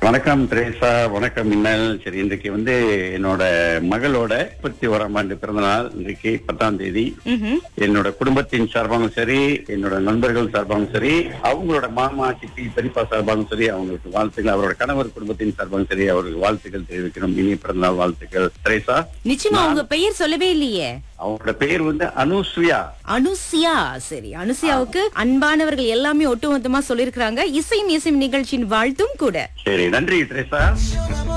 வணக்கம் திரேசா வணக்கம் மின்னல் சரி இன்றைக்கு வந்து என்னோட மகளோட முப்பத்தி ஓராம் ஆண்டு பிறந்த நாள் இன்றைக்கு பத்தாம் தேதி ம்ஹும். என்னோட குடும்பத்தின் சார்பாகவும் சரி என்னோட நண்பர்கள் சார்பாகவும் சரி அவங்களோட மாமா சித்தி பெரியப்பா சார்பாகவும் சரி அவங்களுக்கு வாழ்த்துக்கள் அவரோட கணவர் குடும்பத்தின் சார்பாகவும் சரி அவருக்கு வாழ்த்துக்கள் தெரிவிக்கணும் இனிய பிறந்த நாள் வாழ்த்துக்கள் திரேசா நிச்சயமா உங்க பெயர் சொல்லவே இல்லையே அவங்களோட பெயர் வந்து அனுஸ்வியா அனுசியா சரி அனுசியாவுக்கு அன்பானவர்கள் எல்லாமே ஒட்டுமொத்தமா சொல்லிருக்காங்க இசையும் இசையும் நிகழ்ச்சியின் வாழ்த்தும் கூட சரி நன்றி திரேசா